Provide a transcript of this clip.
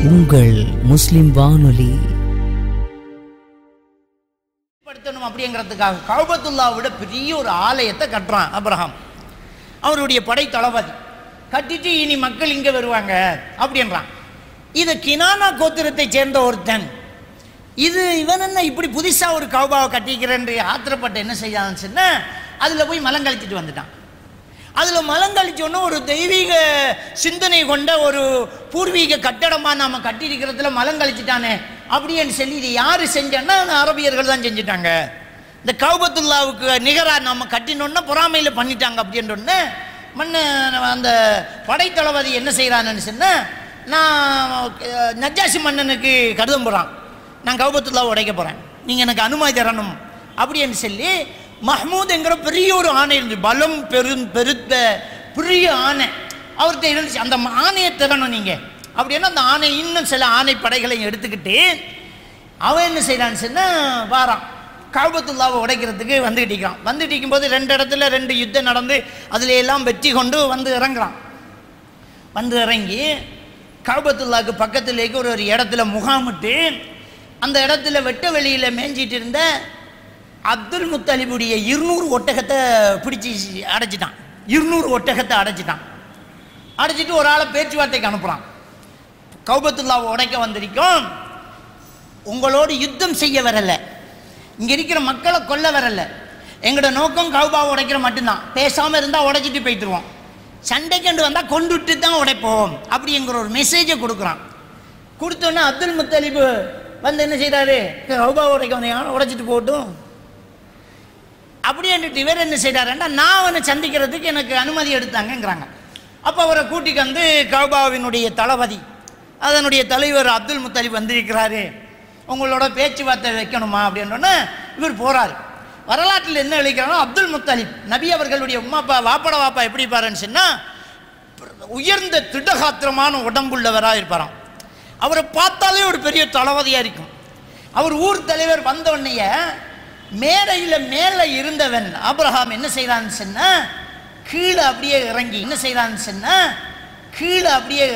உங்கள் முஸ்லிம் வானொலி படுத்தணும் அப்படிங்கிறதுக்காக கௌபத்துல்லா விட பெரிய ஒரு ஆலயத்தை கட்டுறான் அப்ரஹாம் அவருடைய படை தளபதி கட்டிட்டு இனி மக்கள் இங்கே வருவாங்க அப்படின்றான் இது கினானா கோத்திரத்தை சேர்ந்த ஒருத்தன் இது இவன் என்ன இப்படி புதுசாக ஒரு கௌபாவை கட்டிக்கிறேன் ஆத்திரப்பட்டு என்ன செய்யான்னு சொன்னா அதில் போய் மலம் கழிச்சிட்டு வந்துட்டான் அதில் மலம் கழிச்சோன்னு ஒரு தெய்வீக சிந்தனை கொண்ட ஒரு பூர்வீக கட்டடமாக நாம் கட்டியிருக்கிறதுல மலம் கழிச்சிட்டானே அப்படின்னு சொல்லி இது யார் செஞ்சான்னா அந்த அரபியர்கள் தான் செஞ்சுட்டாங்க இந்த கௌபத்துல்லாவுக்கு நிகராக நம்ம கட்டினோன்னா பொறாமையில் பண்ணிட்டாங்க அப்படின்றோன்னே மண்ணு அந்த படைத்தளபதி என்ன செய்கிறான்னு சொன்னால் நான் அஹ், நஜ்ஜாசி மன்னனுக்கு கடிதம் போகிறான் நான் கௌபத்துல்லாவை உடைக்க போகிறேன் நீங்கள் எனக்கு அனுமதி தரணும் அப்படின்னு சொல்லி மஹ்மூத்ங்கிற பெரிய ஒரு ஆணை இருந்து பலம் பெரும் பெருத்த பெரிய ஆணை அவர்கிட்ட இருந்துச்சு அந்த ஆணையை தரணும் நீங்கள் அப்படின்னா அந்த ஆணை இன்னும் சில ஆணை படைகளையும் எடுத்துக்கிட்டு அவன் என்ன செய்கிறான்னு சொன்னால் வாரான் காபத்துல்லாவை உடைக்கிறதுக்கு வந்துகிட்டு இருக்கான் வந்துட்டு இருக்கும்போது ரெண்டு இடத்துல ரெண்டு யுத்தம் நடந்து அதுல எல்லாம் வெற்றி கொண்டு வந்து இறங்குறான் வந்து இறங்கி கௌபத்துல்லாக்கு பக்கத்துலேக்கு ஒரு ஒரு இடத்துல முகாமிட்டு அந்த இடத்துல வெட்ட வெளியில் மேய்ஞ்சிட்டு இருந்த அப்துல் முத்தலிபுடைய இருநூறு ஒட்டகத்தை பிடிச்சி அடைச்சிட்டான் இருநூறு ஒட்டகத்தை அடைச்சிட்டான் அடைச்சிட்டு ஒரு ஆளை பேச்சுவார்த்தைக்கு அனுப்புகிறான் கௌபத்துல்லாவை உடைக்க வந்திருக்கோம் உங்களோடு யுத்தம் செய்ய வரல இங்கே இருக்கிற மக்களை கொல்ல வரல எங்களோட நோக்கம் கௌபாவை உடைக்கிற மட்டும்தான் பேசாமல் இருந்தால் உடைச்சிட்டு போயிட்டுருவோம் சண்டைக்கண்டு வந்தால் கொண்டுட்டு தான் உடைப்போம் அப்படிங்கிற ஒரு மெசேஜை கொடுக்குறான் கொடுத்தோன்னே அப்துல் முத்தலிபு வந்து என்ன செய்கிறாரு கௌபாவை உடைக்க வந்தீங்க உடைச்சிட்டு போகட்டும் அப்படின்ட்டு இவர் என்ன செய்கிறாருன்னா நான் அவனை சந்திக்கிறதுக்கு எனக்கு அனுமதி எடுத்தாங்கங்கிறாங்க அப்போ அவரை கூட்டிக்கு வந்து கௌபாவினுடைய தளபதி அதனுடைய தலைவர் அப்துல் முத்தலிப் வந்திருக்கிறாரு உங்களோட பேச்சுவார்த்தை வைக்கணுமா அப்படின்னோடனே இவர் போகிறாரு வரலாற்றில் என்ன எழுதிக்கிறாங்கன்னா அப்துல் முத்தலிப் நபி அவர்களுடைய உமாப்பா வாப்பட வாப்பா எப்படி இருப்பாருன்னு சொன்னால் உயர்ந்த திடகாத்திரமான உடம்புள்ளவராக இருப்பாராம் அவரை பார்த்தாலே ஒரு பெரிய தளபதியாக இருக்கும் அவர் ஊர் தலைவர் வந்த உடனேயே மேடையில் மேலே இருந்தவன் ஆபிரகாம் என்ன செய்கிறான்னு சொன்னா கீழே அப்படியே இறங்கி என்ன செய்கிறான்னு சொன்னா கீழே அப்படியே